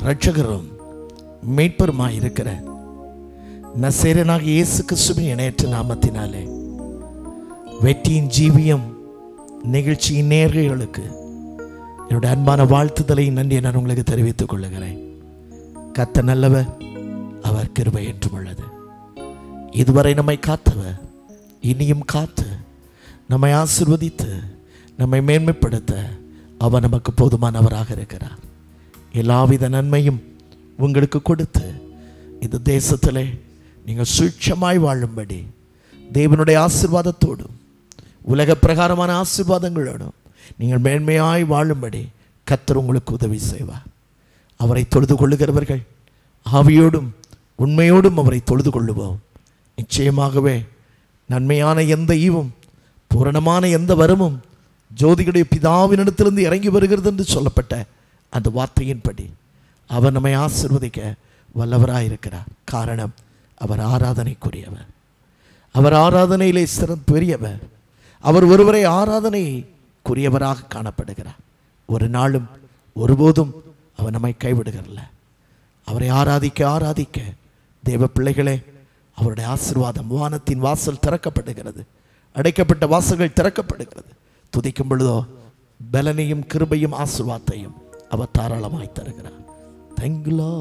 இரட்சகரும் மீட்பருமாய் இருக்கிற நசேரனாக இயேசு கிறிஸ்துவின் இணையற்ற நாமத்தினாலே வெற்றியின் ஜீவியம் நிகழ்ச்சியின் நேர்களுக்கு என்னுடைய அன்பான வாழ்த்துதலை நன்றி நான் உங்களுக்கு தெரிவித்துக் கொள்ளுகிறேன் கத்த நல்லவர் அவர் கிருபை என்றும் உள்ளது இதுவரை நம்மை காத்தவர் இனியும் காத்து நம்மை ஆசிர்வதித்து நம்மை மேன்மைப்படுத்த அவர் நமக்கு போதுமானவராக இருக்கிறார் எல்லாவித நன்மையும் உங்களுக்கு கொடுத்து இந்த தேசத்திலே நீங்கள் சூட்சமாய் வாழும்படி தேவனுடைய ஆசீர்வாதத்தோடும் உலக பிரகாரமான ஆசீர்வாதங்களோடும் நீங்கள் மேன்மையாய் வாழும்படி கத்தர் உங்களுக்கு உதவி செய்வார் அவரை தொழுது கொள்ளுகிறவர்கள் ஆவியோடும் உண்மையோடும் அவரை தொழுது கொள்ளுவோம் நிச்சயமாகவே நன்மையான எந்த ஈவும் பூரணமான எந்த வரமும் ஜோதிகளுடைய பிதாவினிடத்திலிருந்து இறங்கி வருகிறது என்று சொல்லப்பட்ட அந்த வார்த்தையின்படி அவர் நம்மை ஆசிர்வதிக்க வல்லவராயிருக்கிறார் காரணம் அவர் ஆராதனைக்குரியவர் அவர் ஆராதனையிலே சிறந்த பெரியவர் அவர் ஒருவரை ஆராதனைக்குரியவராக காணப்படுகிறார் ஒரு நாளும் ஒருபோதும் அவர் நம்மை கைவிடுகிறல்ல அவரை ஆராதிக்க ஆராதிக்க தேவ பிள்ளைகளே அவருடைய ஆசீர்வாதம் வானத்தின் வாசல் திறக்கப்படுகிறது அடைக்கப்பட்ட வாசல்கள் திறக்கப்படுகிறது துதிக்கும் பொழுதோ பலனையும் கிருபையும் ஆசீர்வாதத்தையும் அவர் தாராளமாய் தருகிறார் தங்குலா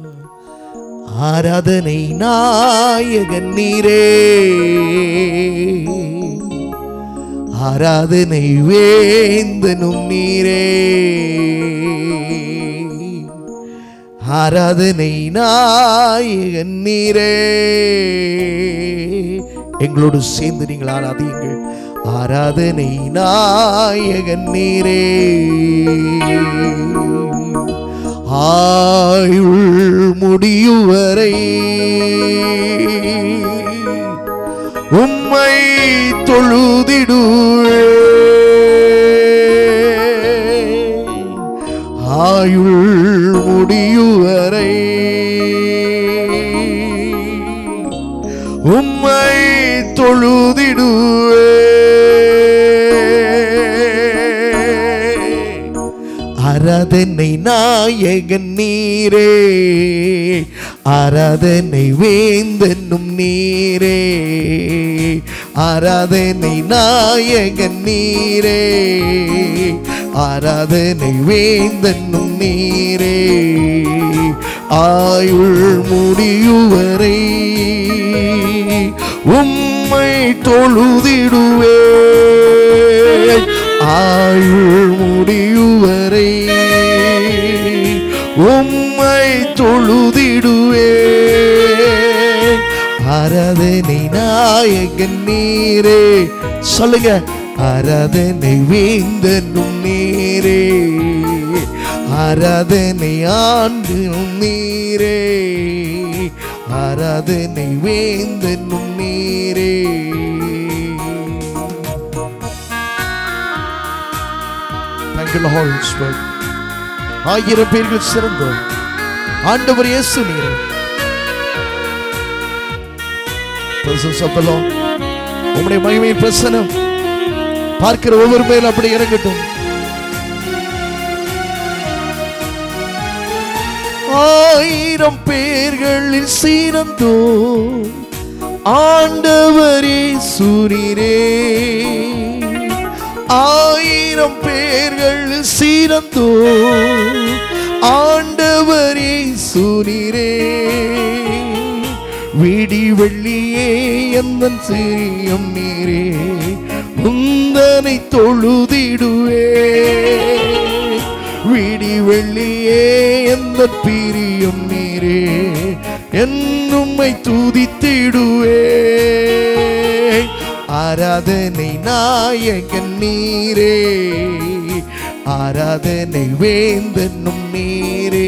ஆராதனை நாயகன் நீரே ஆராதனை வேந்தனும் நீரே ஆராதனை நாயகன் நீரே எங்களோடு சேர்ந்து நீங்கள் ஆராதியுங்கள் ஆராதனை நாயகன் நீரே ஆயுள் முடியுவரை உம்மை தொழுதிடுவே ஆயுள் முடியுவரை உம்மை தொழுதிடுவே ஆராதனை நாயகன் நீரே ஆராதனை வேந்தனும் நீரே ஆராதனை நாயகன் நீரே ஆராதனை வேந்தனும் நீரே ஆயுள் முடியுவரை உம்மை தொழுதிடுவே ஆயுள் முடியுவரை உம்மை தொழுதிடுவே ஆராதனை நாயகன் நீரே சொல்லுங்க ஆராதனை வேந்தனும் நீரே ஆராதனை ஆண்டும் நீரே ஆராதனை வேந்தனும் நீரே Thank you, Lord Spirit. ஆயிரம் பேர்கள் சிறந்த ஆண்டவர் இயேசு நீரே Presence of the Lord. உம்முடைய மகிமையின் பிரசனம் பார்க்கிற ஒவ்வொரு மேல் அப்படி இறங்கட்டும் ஆயிரம் பேர்களில் சீரந்தோ ஆண்டவரே சூரிரே ஆயிரம் பேர்களில் சீரந்தோ ஆண்டவரே சூரிரே விடி வெள்ளியே எந்தன் சிறியம் நீரே உந்தனை தொழுதிடுவே விடி வெள்ளியே எந்த பிரியம் நீரே என்னும்மை துதித்திடுவே ஆராதனை நாயகன் நீரே ஆராதனை வேந்தனும் நீரே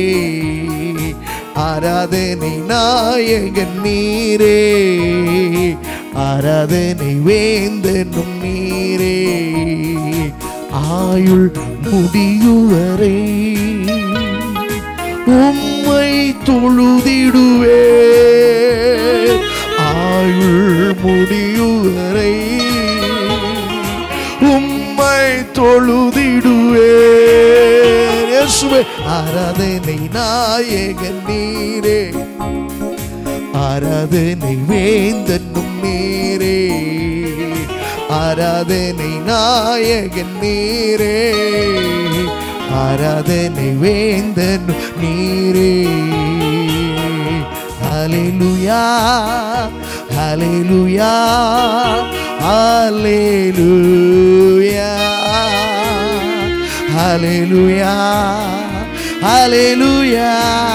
ஆராதனை நாயகன் நீரே ஆராதனை வேந்தனும் நீரே ஆயுள் முடியுவரை உம்மை தொழுதிடுவே ஆயுள் முடியுவரை உம்மை தொழுதிடுவே இயேசுவே ஆராதனை நாயகன் நீரே ஆராதனை வேந்தனும் நீரே ஆராதனை நாயகன் நீரே ஆராதனை வேந்தன் நீரே ஹalleluya ஹalleluya ஹalleluya ஹalleluya ஹalleluya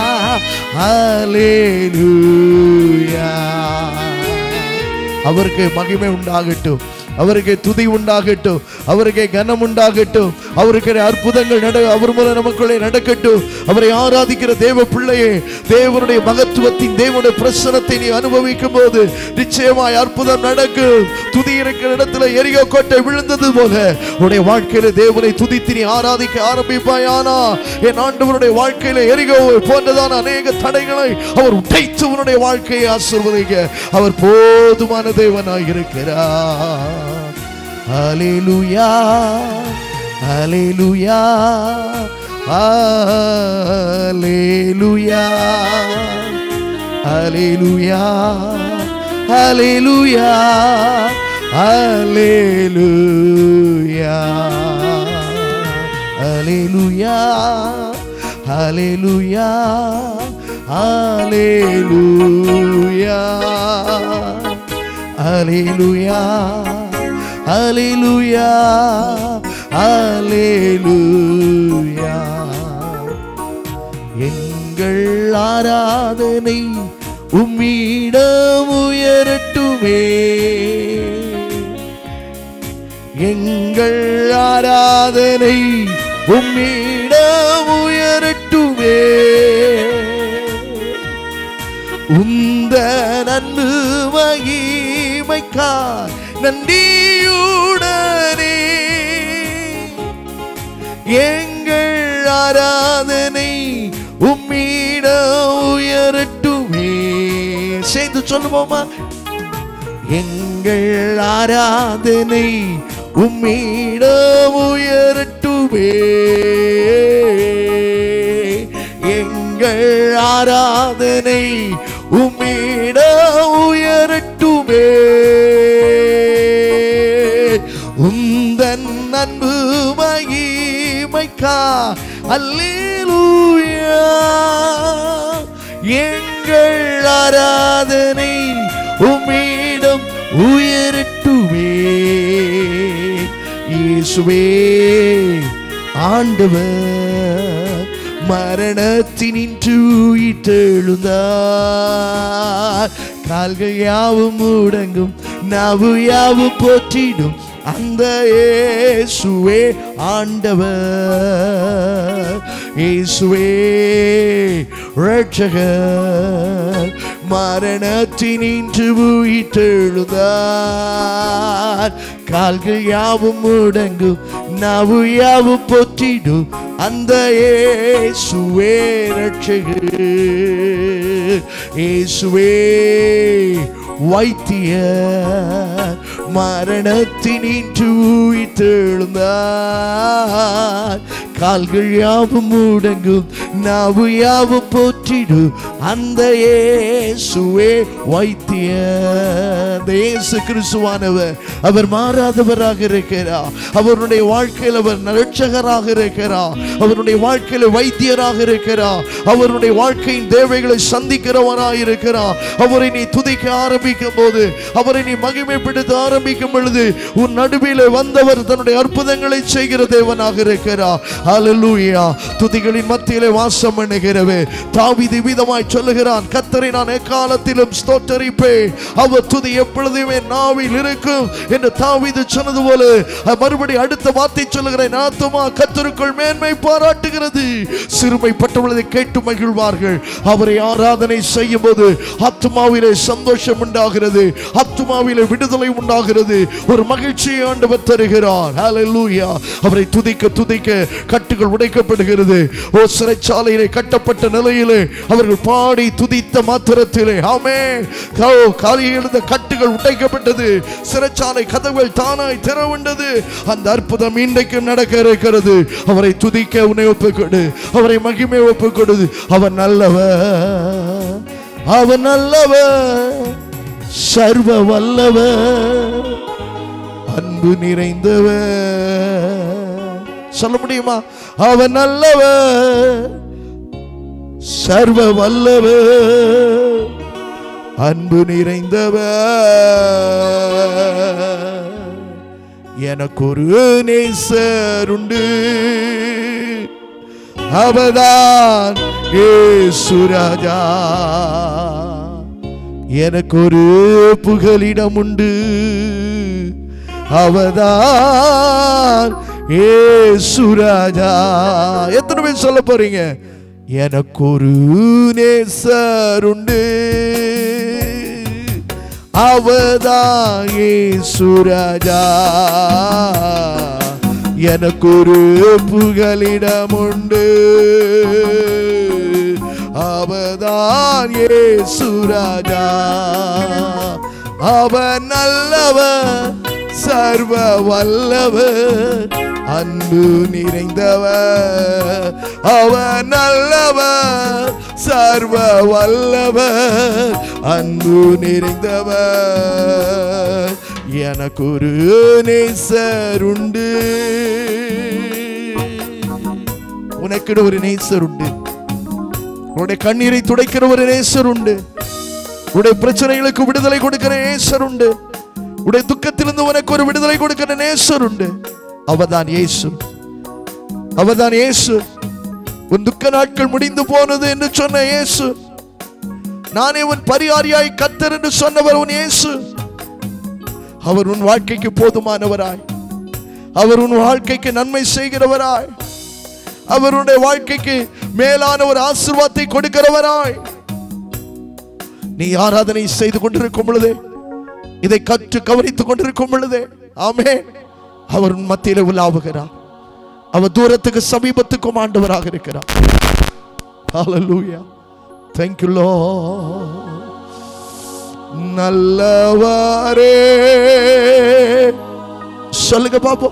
ஹalleluya அவருக்கு மகிமை உண்டாகட்டும் அவருக்கு துதி உண்டாகட்டும் அவருக்கு கனம் உண்டாகட்டும் அவருக்கு அற்புதங்கள் நட அவர் மூலம் நமக்குள்ளே நடக்கட்டும் அவரை ஆராதிக்கிற தேவ பிள்ளையே தேவனுடைய மகத்துவத்தின் தேவனுடைய பிரசனத்தை நீ அனுபவிக்கும் போது நிச்சயமாய் அற்புதம் நடக்கும் துதி இருக்கிற இடத்துல எரிகோ கோட்டை விழுந்தது போல உன்னுடைய வாழ்க்கையில தேவனை துதித்து நீ ஆராதிக்க ஆரம்பிப்பாயானா என் ஆண்டவருடைய வாழ்க்கையில எரிகோ போன்றதான அநேக தடைகளை அவர் உடைத்து உன்னுடைய வாழ்க்கையை ஆசிர்வதிக்க அவர் போதுமான தேவனாய் இருக்கிறார் ஹalleluya ஹalleluya ஹalleluya ஹalleluya ஹalleluya ஹalleluya ஹalleluya ஹalleluya ஹalleluya ஹalleluya ஹalleluya ஹalleluya எங்கள் ஆராதனை உம்மிடம் உயரட்டுமே எங்கள் ஆராதனை உம்மிடம் உயரட்டுமே உந்த நன்பு மகிமைக்காய் நன்றியுடனே எங்கள் ஆராதனை உம்மிடம் உயரட்டுமே சேர்ந்து சொல்லுவோமா எங்கள் ஆராதனை உம்மிடம் உயரட்டுமே எங்கள் ஆராதனை உம்மிடம் உயரட்டுமே உந்தன் அன்பு மகிமைக்கா அல்லேலூயா எங்கள் ஆராதனை உம்மிடம் உயரட்டுமே இயேசுவே ஆண்டவர் மரணத்தினின்று உயிர்த்தெழுந்தார் கால்கள் யாவும் முடங்கும் நாவு யாவும் போற்றிடும் அந்த இயேசுவே ஆண்டவர் இயேசுவே ரட்சகர் மரணத்தினின்று உயிர்த்தெழுந்தார் கால்கள் யாவும் முடங்கும் நாவு யாவும் போற்றிடும் அந்த இயேசுவே ரட்சகர் இயேசுவே வைத்திய மரணத்தினின்று உயிர்த்தெழுந்தார் கால்கள் யாவும் முடங்கும் நாவு யாவும் போற்றிடு அந்த இயேசுவே வைத்திய அந்த இயேசு கிறிஸ்துவானவர் அவர் மாறாதவராக இருக்கிறார் அவருடைய வாழ்க்கையில் அவர் ரட்சகராக இருக்கிறார் அவருடைய வாழ்க்கையில் வைத்தியராக இருக்கிறார் அவருடைய வாழ்க்கையின் தேவைகளை சந்திக்கிறவராக இருக்கிறார் அவரை நீ துதிக்க ஆரம்பிக்கும் போது அவரை நீ மகிமைப்படுத்த ஆரம்பிக்கும் பொழுது உன் நடுவிலே வந்தவர் தன்னுடைய அற்புதங்களை செய்கிற தேவனாக இருக்கிறார் ஹalleluya துதிகளின் மத்தியிலே வாசம் பண்ணுகிறவே தாவீது விதமாய் சொல்லுகிறான் கத்தரை நான் எக்காலத்திலும் ஸ்தோத்தரிப்பேன் அவர் துதி எப்பொழுதுமே நாவில் இருக்கும் என்று தாவீது சொன்னது போல மறுபடி அடுத்த வார்த்தை சொல்லுகிறேன் ஆத்துமா கத்தருக்குள் மேன்மை பாராட்டுகிறது சிறுமைப்பட்டவர்களை கேட்டு மகிழ்வார்கள் அவரை ஆராதனை செய்யும் போது ஆத்மாவிலே சந்தோஷம் உண்டாகிறது ஆத்மாவிலே விடுதலை உண்டாகிறது ஒரு மகிழ்ச்சியை ஆண்டவர் தருகிறார் ஹalleluya அவரை துதிக்க துதிக்க கட்டுகள் உடைக்கப்படுகிறது ஓ சிறைச்சாலையிலே கட்டப்பட்ட நிலையிலே அவர்கள் பாடி துதித்த மாத்திரத்திலே ஆமே காலியில் இருந்த கட்டுகள் உடைக்கப்பட்டது சிறைச்சாலை கதவுகள் தானாய் திறவுண்டது அந்த அற்புதம் இன்றைக்கும் நடக்க இருக்கிறது அவரை துதிக்க உன்னை ஒப்புக்கொடு அவரை மகிமை ஒப்புக்கொடு அவர் நல்லவர் அவர் நல்லவர் சர்வ வல்லவர் அன்பு நிறைந்தவர் சொல்ல முடியுமா அவன் நல்லவர் சர்வ வல்லவர் அன்பு நிறைந்தவர் எனக்கு ஒரு நேசர் உண்டு அவதான் ஏசுராஜா எனக்கு ஒரு புகலிடம் உண்டு அவதான் ஏசுராஜா எத்தனை பேர் சொல்ல போறீங்க எனக்கு ஒரு நேசர் உண்டு அவதான் ஏசுராஜா எனக்கு ஒரு புகலிடம் உண்டு அவதான் ஏசுராஜா அவன் நல்லவர் சர்வ வல்லவர் அன்பு நிறைந்தவர் அவன் நல்லவர் சர்வ வல்லவர் அன்பு நிறைந்தவர் எனக்கு ஒரு நேசர் உண்டு உனக்கு ஒரு நேசர் உண்டு உன்னுடைய கண்ணீரை துடைக்கிற ஒரு நேசர் உண்டு உடைய பிரச்சனைகளுக்கு விடுதலை கொடுக்கிற நேசர் உண்டு உடைய துக்கத்திலிருந்து உனக்கு ஒரு விடுதலை கொடுக்கிற நேசர் உண்டு அவதான் இயேசு அவதான் இயேசு உன் துக்க நாட்கள் முடிந்து போனது என்று சொன்ன இயேசு நானே உன் பரிகாரியாய் கத்தர் என்று சொன்னவர் உன் இயேசு அவர் உன் வாழ்க்கைக்கு போதுமானவராய் அவர் உன் வாழ்க்கைக்கு நன்மை செய்கிறவராய் அவருடைய வாழ்க்கைக்கு மேலான ஒரு ஆசீர்வாதத்தை கொடுக்கிறவராய் நீ ஆராதனை செய்து கொண்டிருக்கும் பொழுதே இதை கற்று கவனித்துக் கொண்டிருக்கும் பொழுதே ஆமே அவர் உன் மத்தியிலே உலாவுகிறார் அவர் தூரத்துக்கு சமீபத்துக்கும் ஆண்டவராக இருக்கிறார் Hallelujah. Thank you, Lord. நல்லவரே சொல்லுங்க பாப்போம்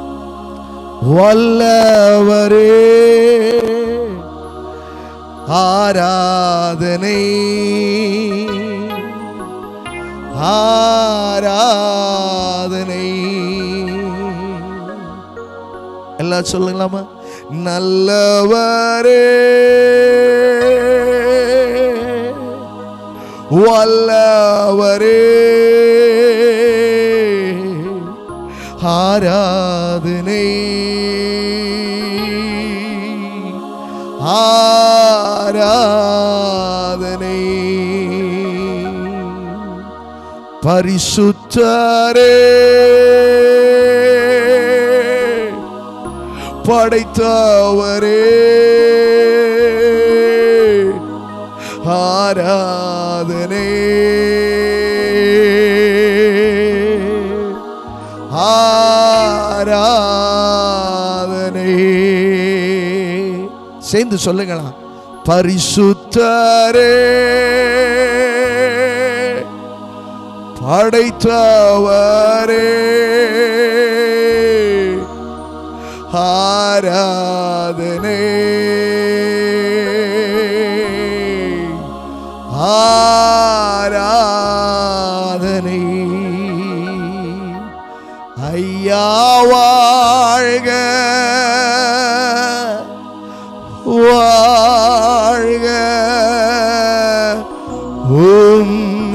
வல்லவரே ஆராதனை ஆராதனை எல்லாம் சொல்லுங்களாமா நல்லவரே வல்லவரே ஆராதனை ஆராதனை பரிசுத்தரே படைத்தவரே ஆராதனை ஆராதனை சேர்ந்து சொல்லுங்களா பரிசுத்தரே படைத்தவரே ஆராதனை ஆராதனை ஐயா வாழ்க வாழ்க உம்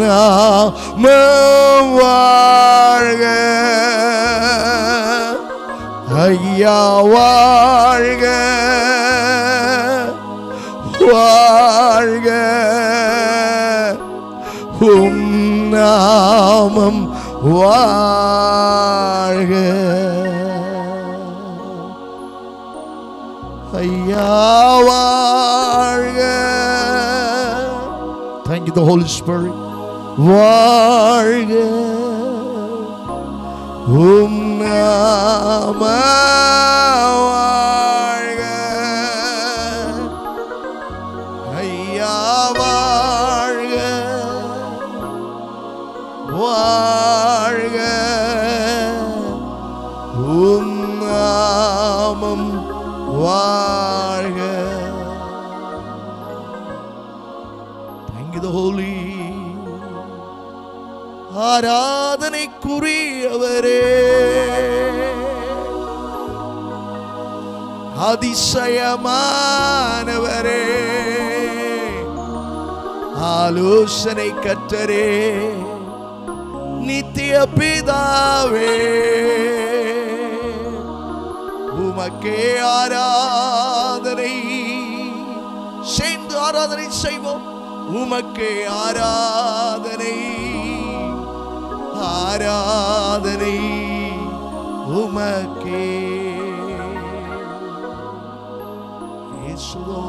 நாமம் வாழ்க ஐயா வாழ்க வாழ்க உம் நாமம் வாழ்க ஐயா வாழ்க Thank you, the Holy Spirit. வாழ்க உம் நாம வாழ்க the holy ஆராதனைக்குரியவரே அதிசயமானவரே ஆலோசனை கற்றரே நித்திய பிதாவே உமக்கே ஆராதனை சேர்ந்து ஆராதனை செய்வோம் உமக்கே ஆராதனை ஆராதனை உமக்கே இயேசுவோ.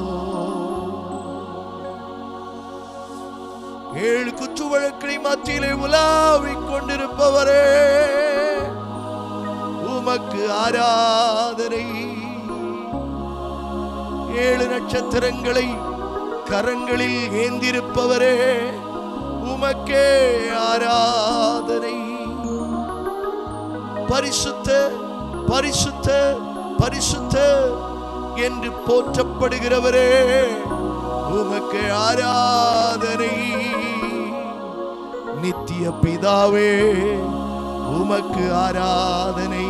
ஏழு குற்று வழக்கை மத்தியிலே உலாவிக் கொண்டிருப்பவரே உமக்கு ஆராதனை ஏழு நட்சத்திரங்களை கரங்களில் ஏந்திருப்பவரே உமக்கே ஆராதனை பரிசுத்த பரிசுத்த பரிசுத்த என்று போற்றப்படுகிறவரே உமக்கு ஆராதனை நித்திய பிதாவே உமக்கு ஆராதனை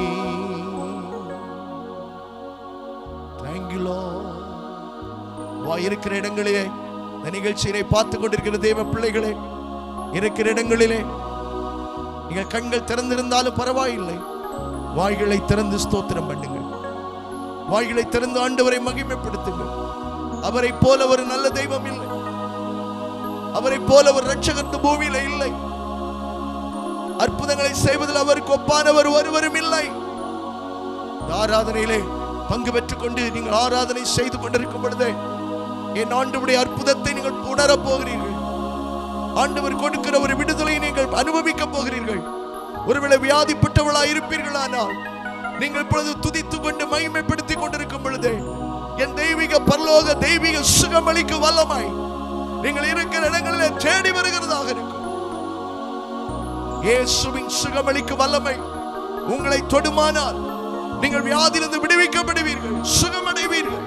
தேங்க்யூலோ வா இருக்கிற இடங்களிலே இந்த நிகழ்ச்சியினை பார்த்து கொண்டிருக்கிற தேவ பிள்ளைகளே இருக்கிற இடங்களிலே நீங்கள் கண்கள் திறந்திருந்தாலும் பரவாயில்லை வாய்களை திறந்து ஸ்தோத்திரம் பண்ணுங்கள் வாய்களை திறந்து ஆண்டவரை மகிமைப்படுத்துங்கள் அவரை போல ஒரு நல்ல தெய்வம் இல்லை அவரை போல ஒரு ரட்சகர் இந்த பூமியில இல்லை அற்புதங்களை செய்வதில் அவருக்கு ஒப்பானவர் ஒருவரும் இல்லை இந்த ஆராதனையிலே பங்கு பெற்றுக் கொண்டு நீங்கள் ஆராதனை செய்து கொண்டிருக்கும் பொழுதே என் ஆண்டவருடைய அற்புதத்தை நீங்கள் உணரப் போகிறீர்கள் ஆண்டவர் கொடுக்கிற ஒரு விடுதலை நீங்கள் அனுபவிக்க போகிறீர்கள் ஒருவேளை வியாதிப்பட்டவளாய் இருப்பீர்களானால் நீங்கள் இப்பொழுது துதித்துக் கொண்டு மகிமைப்படுத்திக் கொண்டிருக்கும் பொழுது என் தெய்வீக பரலோக தெய்வீக சுகமளிக்கு வல்லமாய் நீங்கள் இருக்கிற இடங்களில் தேடி வருகிறதாக இருக்கும் இயேசுவின் சுகமளிக்கு வல்லமை உங்களை தொடுமானால் நீங்கள் வியாதியிலிருந்து விடுவிக்கப்படுவீர்கள் சுகமடைவீர்கள்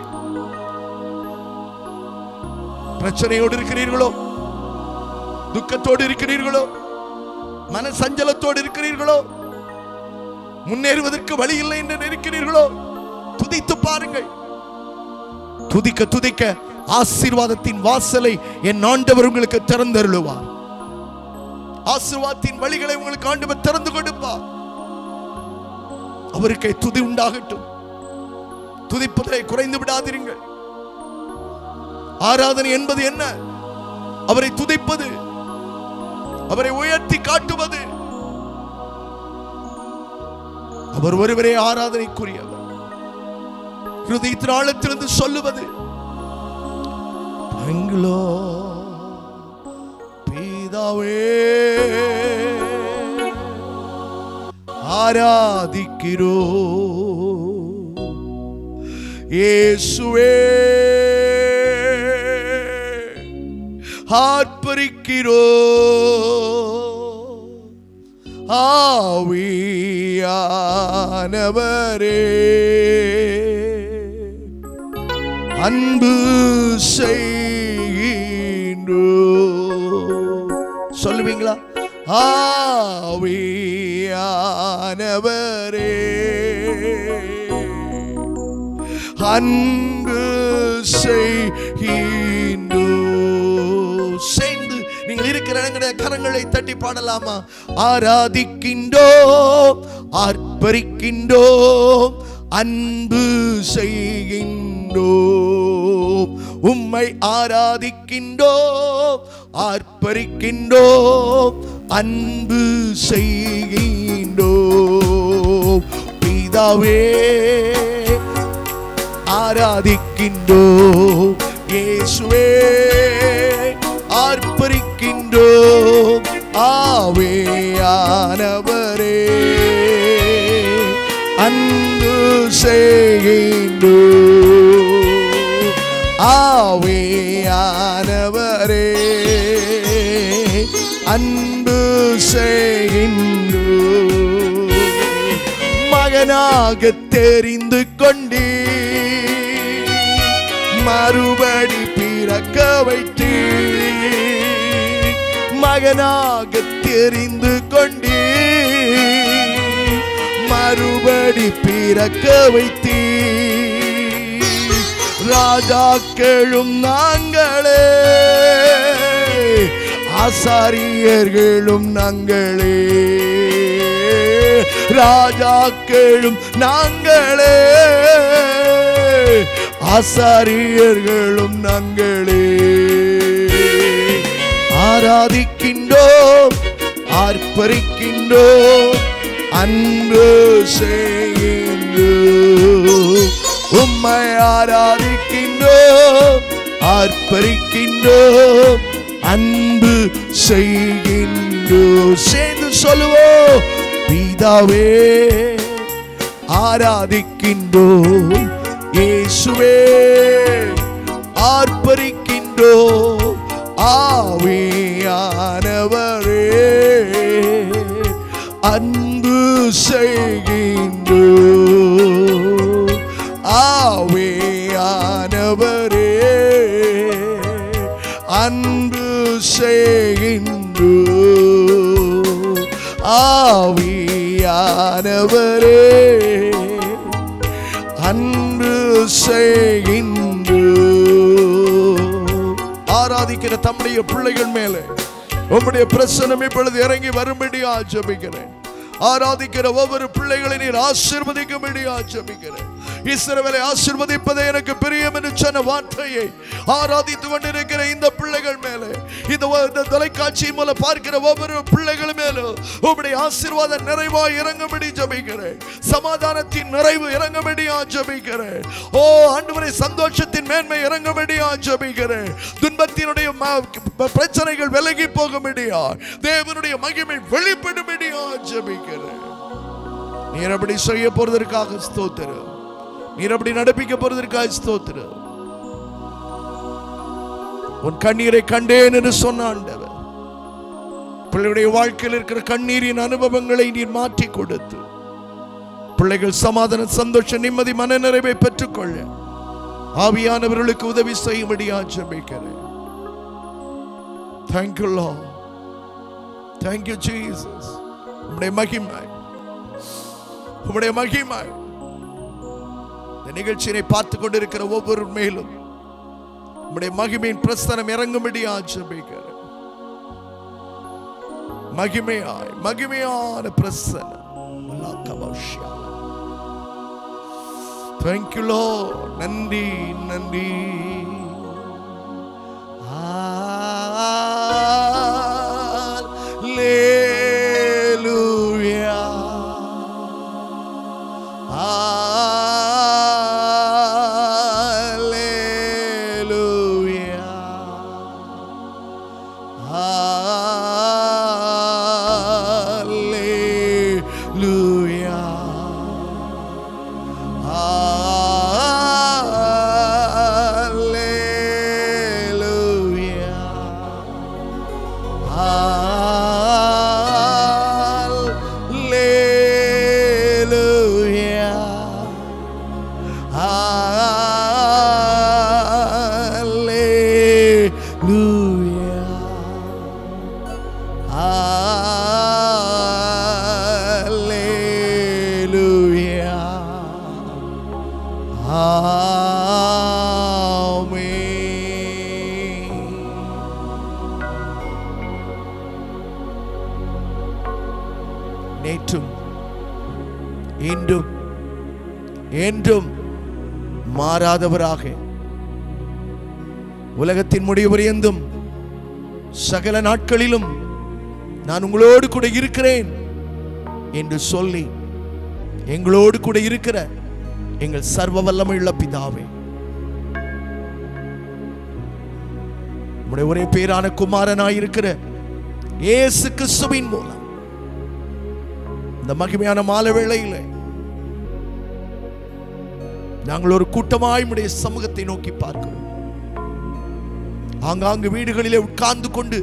பிரச்சனையோடு இருக்கிறீர்களோ துக்கத்தோடு இருக்கிறீர்களோ மன சஞ்சலத்தோடு இருக்கிறீர்களோ முன்னேறுவதற்கு வழி இல்லை என்று நினைக்கிறீர்களோ துதித்து பாருங்கள் துதிக்க துதிக்க ஆசீர்வாதத்தின் வாசலை என் ஆண்டவர் உங்களுக்கு திறந்தருளுவார் ஆசீர்வாதத்தின் வழிகளை உங்களுக்கு ஆண்டவர் திறந்து கொடுப்பார் அவருக்கு துதி உண்டாகட்டும் துதிப்பதை குறைந்து விடாதிருங்கள் ஆராதனை என்பது என்ன அவரை துதிப்பது அவரை உயர்த்தி காட்டுவது அவர் ஒருவரே ஆராதனைக்குரியவர் ஹிருதயத்தின் ஆழத்திலிருந்து சொல்லுவது பெங்களோ பிதாவே ஆராதிக்கிறோ இயேசுவே ஆர்ப்பரிக்கிறோ ஆவியானவரே அன்பு செய்கின்றோ சொல்லுவீங்களா ஆவியானவரே அன்பு செய்கின்றோ சேர்ந்து நீங்கள் இருக்கிற இடங்களுடைய கரங்களை தட்டி பாடலாமா ஆராதிக்கின்றோம் ஆர்ப்பரிக்கின்றோம் அன்பு செய்கின்றோம் உம்மை ஆராதிக்கின்றோம் ஆர்ப்பரிக்கின்றோம் அன்பு செய்கின்றோம் பிதாவே ஆராதிக்கின்றோம் இயேசுவே ஆர்ப்பரிக்கின்றோம் ஆவேயானவரே அன்பு செய்கின்றோம் ஆவேயானவரே அன்பு செய்கின்றோம் மகனாக தெரிந்து கொண்டீ மறுபடி பிறக்க வைத்தீ மகனாக தெரிந்து கொண்டீ மறுபடி பிறக்க வைத்தீ ராஜாக்களும் நாங்களே ஆசாரியர்களும் நாங்களே ராஜாக்களும் நாங்களே ஆசாரியர்களும் நாங்களே ஆராதிக்கின்றோம் ஆர்ப்பரிக்கின்றோம் அன்பு செய்கின்றோம் உம்மை ஆராதிக்கின்றோம் ஆர்ப்பரிக்கின்றோம் அன்பு செய்கின்றோம் சேர்ந்து சொல்லுவோம் பிதாவே ஆராதிக்கின்றோம் இயேசுவே ஆர்ப்பரிக்கின்றோம் ஆவியானவரே அன்பு செய்கின்றோம் ஆவியானவரே அன்பு செய்கின்றோம் ஆவியானவரே அன்பு செய்கின்றோம் ஆராதிக்கிற தம்முடைய பிள்ளைகள் மேலே உம்முடைய பிரசனம் இப்பொழுது இறங்கி வரும்படி ஆச்சபிக்கிறேன் ஆராதிக்கிற ஒவ்வொரு பிள்ளைகளை நீர் ஆசீர்வதிக்கும்படி ஆச்சபிக்கிறேன் இஸ்ரவேலை ஆசீர்வதிப்பதே எனக்கு பிரியம் என்று சொன்ன வார்த்தையை ஆராதித்துக் கொண்டிருக்கிற இந்த பிள்ளைகள் மேலே இந்த ஒ- இந்த தொலைக்காட்சி மூலம் பார்க்கிற ஒவ்வொரு பிள்ளைகள் மேலும் உம்முடைய ஆசீர்வாத நிறைவாய் இறங்கும்படி ஜபிக்கிறேன் சமாதானத்தின் நிறைவு இறங்கும்படி ஜபிக்கிறேன் ஓ ஆண்டவரை சந்தோஷத்தின் மேன்மை இறங்கும்படி ஜபிக்கிறேன் துன்பத்தினுடைய ம- ப- பிரச்சனைகள் விலகி போகும்படியா தேவனுடைய மகிமை வெளிப்படும்படியா ஜபிக்கிறேன் நீர் அப்படி செய்ய போறதற்காக ஸ்தோத்திரம் நீர் அப்படி நடப்பிக்க போறதற்காக ஸ்தோத்திரம் உன் கண்ணீரை கண்டேன் என்று சொன்ன ஆண்டவர் பிள்ளைகளுடைய வாழ்க்கையில் இருக்கிற கண்ணீரின் அனுபவங்களை நீர் மாற்றி கொடுத்து பிள்ளைகள் சமாதான சந்தோஷ நிம்மதி மனநிறைவை பெற்றுக்கொள்ள ஆவியானவர்களுக்கு உதவி செய்யும்படியா ஜெபிக்கிறேன் தேங்க்யூ லா தேங்க்யூ ஜீசஸ் உம்முடைய மகிமை உம்முடைய மகிமை இந்த நிகழ்ச்சியை பார்த்து கொண்டிருக்கிற ஒவ்வொரு மேலும் உம்முடைய மகிமையின் பிரஸ்தனம் இறங்கும்படி ஆச்சபிக்கிறேன் மகிமையாய் மகிமையான பிரசனம் தேங்க்யூ லோ நன்றி நன்றி Hallelujah. Hallelujah. நேற்றும் இன்றும் என்றும் மாறாதவராக உலகத்தின் முடிவு பரியந்தும் சகல நாட்களிலும் நான் உங்களோடு கூட இருக்கிறேன் என்று சொல்லி எங்களோடு கூட இருக்கிற எங்கள் சர்வ வல்லமையுள்ள பிதாவே உம்முடைய ஒரே பேரான குமாரனாய் இருக்கிற இயேசு கிறிஸ்துவின் மூலம் இந்த மகிமையான மாலை வேளையில நாங்கள் ஒரு கூட்டமாய் உடைய சமூகத்தை நோக்கி பார்க்கிறோம் ஆங்காங்கு வீடுகளிலே உட்கார்ந்து கொண்டு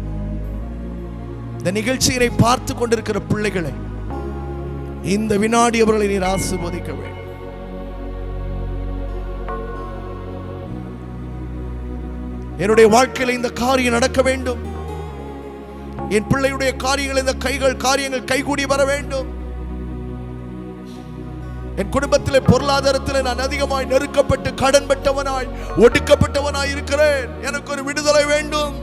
இந்த நிகழ்ச்சியினை பார்த்து கொண்டிருக்கிற பிள்ளைகளை இந்த வினாடி அவர்களை நீர் ஆசீர்வதிக்க வேண்டும் என்னுடைய வாழ்க்கையில இந்த காரியம் நடக்க வேண்டும் என் பிள்ளையுடைய காரியங்கள் இந்த கைகள் காரியங்கள் கைகூடி வர வேண்டும் என் குடும்பத்திலே பொருளாதாரத்திலே நான் அதிகமாய் நெருக்கப்பட்டு கடன் பெற்றவனாய் ஒடுக்கப்பட்டவனாய் இருக்கிறேன் எனக்கு ஒரு விடுதலை வேண்டும்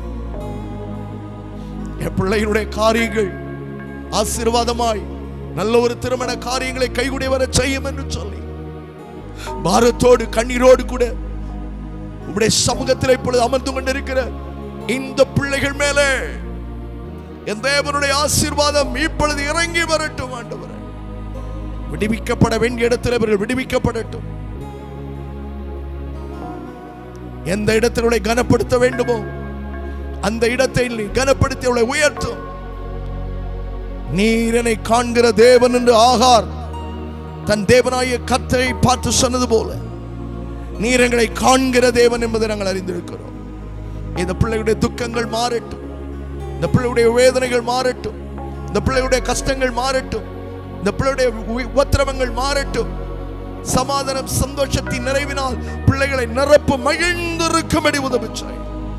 என் பிள்ளைகளுடைய காரியங்கள் ஆசீர்வாதமாய் நல்ல ஒரு திருமண காரியங்களை கைகூடி வர செய்யும் என்று சொல்லி பாரத்தோடு கண்ணீரோடு கூட உம்முடைய சமூகத்தில் இப்பொழுது அமர்ந்து கொண்டிருக்கிற இந்த பிள்ளைகள் மேலே என் தேவனுடைய ஆசீர்வாதம் இப்பொழுது இறங்கி வரட்டும் ஆண்டவரே விடுவிக்கப்பட வேண்டிய இடத்தில் இவர்கள் விடுவிக்கப்படட்டும் எந்த இடத்தில் உங்களை கனப்படுத்த வேண்டுமோ அந்த இடத்தை நீ கனப்படுத்தி அவளை உயர்த்தும் நீர் என்னை காண்கிற தேவன் என்று ஆகார் தன் தேவனாய கத்தரை பார்த்து சொன்னது போல நீர் எங்களை காண்கிற தேவன் என்பதை நாங்கள் அறிந்திருக்கிறோம் இந்த பிள்ளைகளுடைய துக்கங்கள் மாறட்டும் இந்த பிள்ளையுடைய வேதனைகள் மாறட்டும் இந்த பிள்ளையுடைய கஷ்டங்கள் மாறட்டும் இந்த பிள்ளையுடைய உ- உபத்திரவங்கள் மாறட்டும் சமாதானம் சந்தோஷத்தின் நிறைவினால் பிள்ளைகளை நிரப்பு மகிழ்ந்திருக்கும்படி உதவிச்சாய்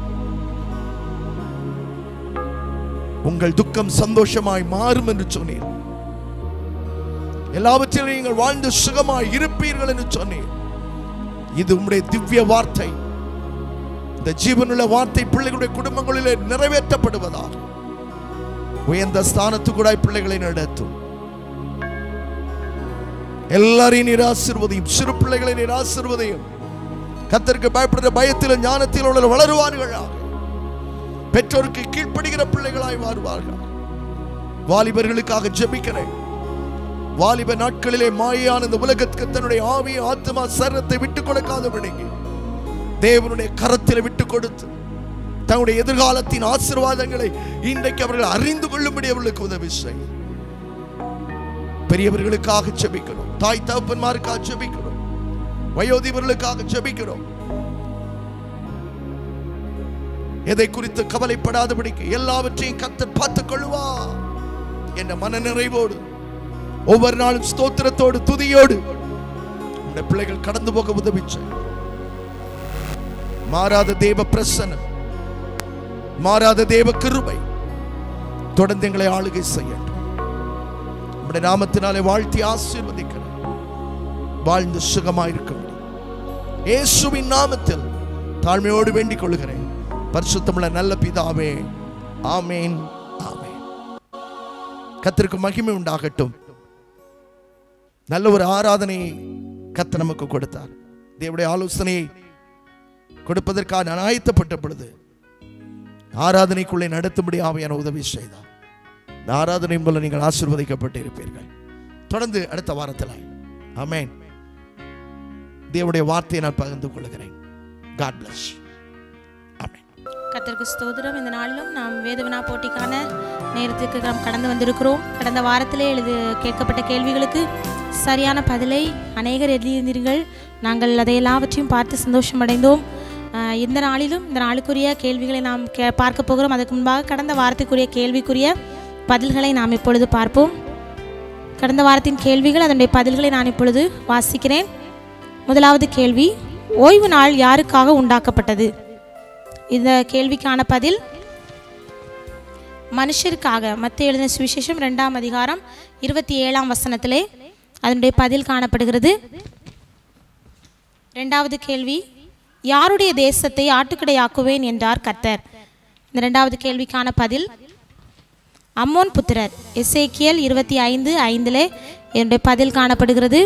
உங்கள் துக்கம் சந்தோஷமாய் மாறும் என்று சொன்னீர் எல்லாவற்றிலும் நீங்கள் வாழ்ந்து சுகமாய் இருப்பீர்கள் என்று சொன்னீர் இது உம்முடைய திவ்ய வார்த்தை இந்த ஜீவனுள்ள வார்த்தை பிள்ளைகளுடைய குடும்பங்களிலே நிறைவேற்றப்படுவதாக உயர்ந்த ஸ்தானத்துக்கூடாய் பிள்ளைகளை நடத்தும் எல்லாரையும் நீர் ஆசீர்வதியும் சிறு பிள்ளைகளை நீர் ஆசீர்வதியும் கத்தருக்கு பயப்படுற பயத்திலும் ஞானத்திலும் உள்ள வளருவார்களாக பெற்றோருக்கு கீழ்ப்படுகிற பிள்ளைகளாய் மாறுவார்கள் வாலிபர்களுக்காக ஜெபிக்கிறேன் வாலிப நாட்களிலே மாயான இந்த உலகத்துக்கு தன்னுடைய ஆவிய ஆத்மா சரத்தை விட்டுக் கொடுக்காதபடிக்கு தேவனுடைய கரத்தில் விட்டு கொடுத்து தன்னுடைய எதிர்காலத்தின் ஆசீர்வாதங்களை இன்றைக்கு அவர்கள் அறிந்து கொள்ளும்படி அவர்களுக்கு உதவி செய்யும் பெரியவர்களுக்காக ஜெபிக்கிறோம் தாய் தகப்பன்மாருக்காக ஜெபிக்கிறோம் வயோதிபர்களுக்காக ஜெபிக்கிறோம் எதை குறித்து கவலைப்படாதபடிக்கு எல்லாவற்றையும் கத்தர் பார்த்துக் கொள்வா என்ற மன நிறைவோடு ஒவ்வொரு நாளும் ஸ்தோத்திரத்தோடு துதியோடு இந்த பிள்ளைகள் கடந்து போக உதவி செய். மாறாத தேவ பிரசனம் மாறாத தேவ கிருபை தொடர்ந்து எங்களை ஆளுகை செய்யட்டும் உம்முடைய நாமத்தினாலே வாழ்த்தி ஆசீர்வதிக்கிறேன் வாழ்ந்து சுகமாயிருக்க முடியும் இயேசுவின் நாமத்தில் தாழ்மையோடு வேண்டிக் கொள்கிறேன் பரிசுத்தமுள்ள நல்ல பிதாவே ஆமேன் ஆமேன் கத்திற்கு மகிமை உண்டாகட்டும் நல்ல ஒரு ஆராதனையை கத்த நமக்கு கொடுத்தார் தேவனுடைய ஆலோசனையை கொடுப்பதற்காக நான் ஆயத்தப்பட்ட பொழுது ஆராதனைக்குள்ளே நடத்தும்படி ஆவையான உதவி செய்தார் இந்த ஆராதனை மூலம் நீங்கள் ஆசீர்வதிக்கப்பட்டு இருப்பீர்கள் தொடர்ந்து அடுத்த வாரத்தில் ஆமென் தேவனுடைய வார்த்தையை நான் பகிர்ந்து கொள்கிறேன் காட் பிளஸ் ஆமென் கர்த்தருக்கு ஸ்தோத்திரம் இந்த நாளிலும் நாம் வேதவினா போட்டிக்கான நேரத்துக்கு நாம் கடந்து வந்திருக்கிறோம் கடந்த வாரத்திலே எழுது கேட்கப்பட்ட கேள்விகளுக்கு சரியான பதிலை அநேகர் எழுதியிருந்தீர்கள் நாங்கள் அதை எல்லாவற்றையும் பார்த்து சந்தோஷமடைந்தோம் ஆஹ் இந்த நாளிலும் இந்த நாளுக்குரிய கேள்விகளை நாம் கே பார்க்க போகிறோம் அதுக்கு முன்பாக கடந்த வாரத்துக்குரிய கேள்விக்குரிய பதில்களை நாம் இப்பொழுது பார்ப்போம் கடந்த வாரத்தின் கேள்விகள் அதனுடைய பதில்களை நான் இப்பொழுது வாசிக்கிறேன் முதலாவது கேள்வி ஓய்வு நாள் யாருக்காக உண்டாக்கப்பட்டது இந்த கேள்விக்கான பதில் மனுஷருக்காக மத்திய எழுதின சுவிசேஷம் ரெண்டாம் அதிகாரம் இருபத்தி ஏழாம் வசனத்திலே அதனுடைய பதில் காணப்படுகிறது ரெண்டாவது கேள்வி யாருடைய தேசத்தை ஆட்டுக்கடையாக்குவேன் என்றார் கர்த்தர் இந்த ரெண்டாவது கேள்விக்கான பதில் அம்மோன் புத்திரர் எசேக்கியல் இருபத்தி ஐந்து ஐந்திலே என்னுடைய பதில் காணப்படுகிறது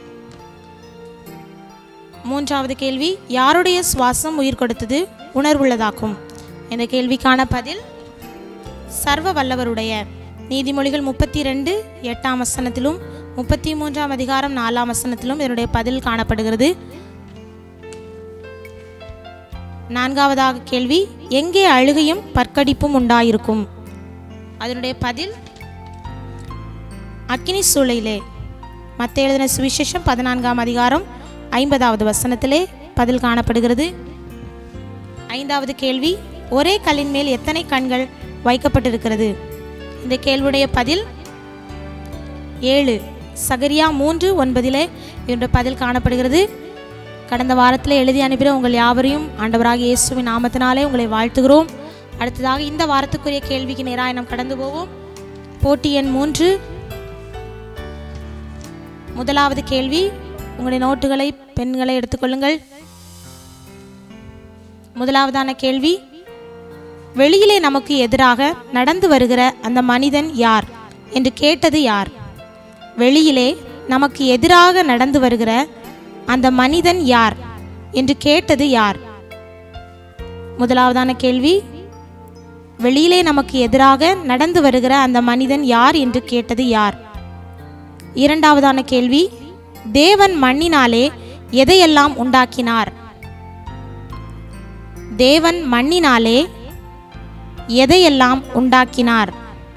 மூன்றாவது கேள்வி யாருடைய சுவாசம் உயிர் கொடுத்தது உணர்வுள்ளதாக்கும் இந்த கேள்விக்கான பதில் சர்வ வல்லவருடைய நீதிமொழிகள் முப்பத்தி ரெண்டு எட்டாம் வசனத்திலும் முப்பத்தி மூன்றாம் அதிகாரம் நாலாம் வசனத்திலும் இதனுடைய பதில் காணப்படுகிறது நான்காவதாக கேள்வி எங்கே அழுகையும் பற்கடிப்பும் உண்டாயிருக்கும் அதனுடைய பதில் அக்கினி சூளையிலே மத்த எழுதின சுவிசேஷம் பதினான்காம் அதிகாரம் ஐம்பதாவது வசனத்திலே பதில் காணப்படுகிறது ஐந்தாவது கேள்வி ஒரே கல்லின் மேல் எத்தனை கண்கள் வைக்கப்பட்டிருக்கிறது இந்த கேள்வியுடைய பதில் ஏழு சகரியா மூன்று ஒன்பதிலே என்ற பதில் காணப்படுகிறது கடந்த வாரத்தில் எழுதி அனுப்பின உங்கள் யாவரையும் ஆண்டவராக இயேசுவின் நாமத்தினாலே உங்களை வாழ்த்துகிறோம் அடுத்ததாக இந்த வாரத்துக்குரிய கேள்விக்கு நேராக நாம் கடந்து போவோம் போட்டி எண் மூன்று முதலாவது கேள்வி உங்களுடைய நோட்டுகளை பெண்களை எடுத்துக்கொள்ளுங்கள் முதலாவதான கேள்வி வெளியிலே நமக்கு எதிராக நடந்து வருகிற அந்த மனிதன் யார் என்று கேட்டது யார் வெளியிலே நமக்கு எதிராக நடந்து வருகிற அந்த மனிதன் யார் என்று கேட்டது யார் முதலாவதான கேள்வி வெளியிலே நமக்கு எதிராக நடந்து வருகிற அந்த மனிதன் யார் என்று கேட்டது யார் இரண்டாவதான கேள்வி தேவன் மண்ணினாலே எதையெல்லாம் உண்டாக்கினார் தேவன் மண்ணினாலே எதையெல்லாம் உண்டாக்கினார்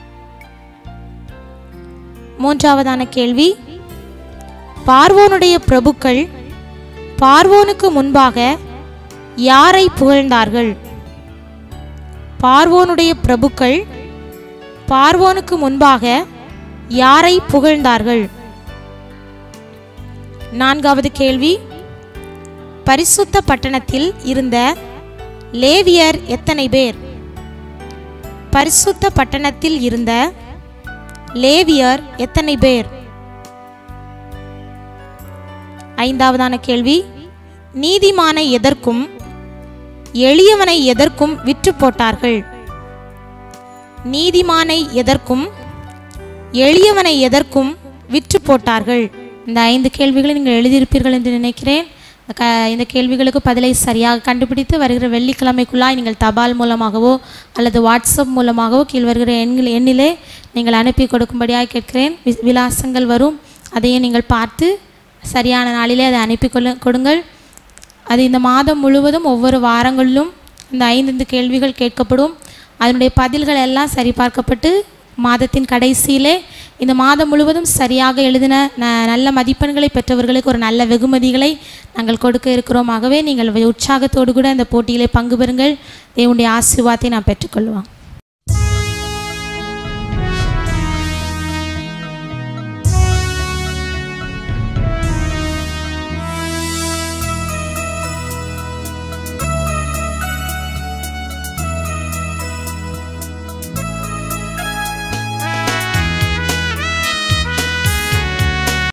மூன்றாவதான கேள்வி பார்வோனுடைய பிரபுக்கள் பார்வோனுக்கு முன்பாக யாரை புகழ்ந்தார்கள் பார்வோனுடைய பிரபுக்கள் பார்வோனுக்கு முன்பாக யாரை புகழ்ந்தார்கள் நான்காவது கேள்வி பரிசுத்த பட்டணத்தில் இருந்த லேவியர் எத்தனை பேர் பரிசுத்த பட்டணத்தில் இருந்த லேவியர் எத்தனை பேர் ஐந்தாவதான கேள்வி நீதிமானை எதற்கும் எளியவனை எதற்கும் விற்று போட்டார்கள் நீதிமானை எதற்கும் எளியவனை எதற்கும் விற்று போட்டார்கள் இந்த ஐந்து கேள்விகளை நீங்கள் எழுதியிருப்பீர்கள் என்று நினைக்கிறேன் இந்த க இந்த கேள்விகளுக்கு பதிலை சரியாக கண்டுபிடித்து வருகிற வெள்ளிக்கிழமைக்குள்ளாய் நீங்கள் தபால் மூலமாகவோ அல்லது வாட்ஸ்அப் மூலமாகவோ கீழ் வருகிற எண்ணில் எண்ணிலே நீங்கள் அனுப்பி கொடுக்கும்படியாக கேட்கிறேன் வி- விலாசங்கள் வரும் அதையும் நீங்கள் பார்த்து சரியான நாளிலே அதை அனுப்பி கொள்ள கொடுங்கள் அது இந்த மாதம் முழுவதும் ஒவ்வொரு வாரங்களிலும் இந்த ஐந்து கேள்விகள் கேட்கப்படும் அதனுடைய பதில்கள் எல்லாம் சரிபார்க்கப்பட்டு மாதத்தின் கடைசியிலே இந்த மாதம் முழுவதும் சரியாக எழுதின ந நல்ல மதிப்பெண்களை பெற்றவர்களுக்கு ஒரு நல்ல வெகுமதிகளை நாங்கள் கொடுக்க இருக்கிறோம் ஆகவே நீங்கள் உற்சாகத்தோடு கூட இந்த போட்டியிலே பங்கு பெறுங்கள் தேவனுடைய ஆசீர்வாதத்தை நாம் பெற்றுக்கொள்வோம்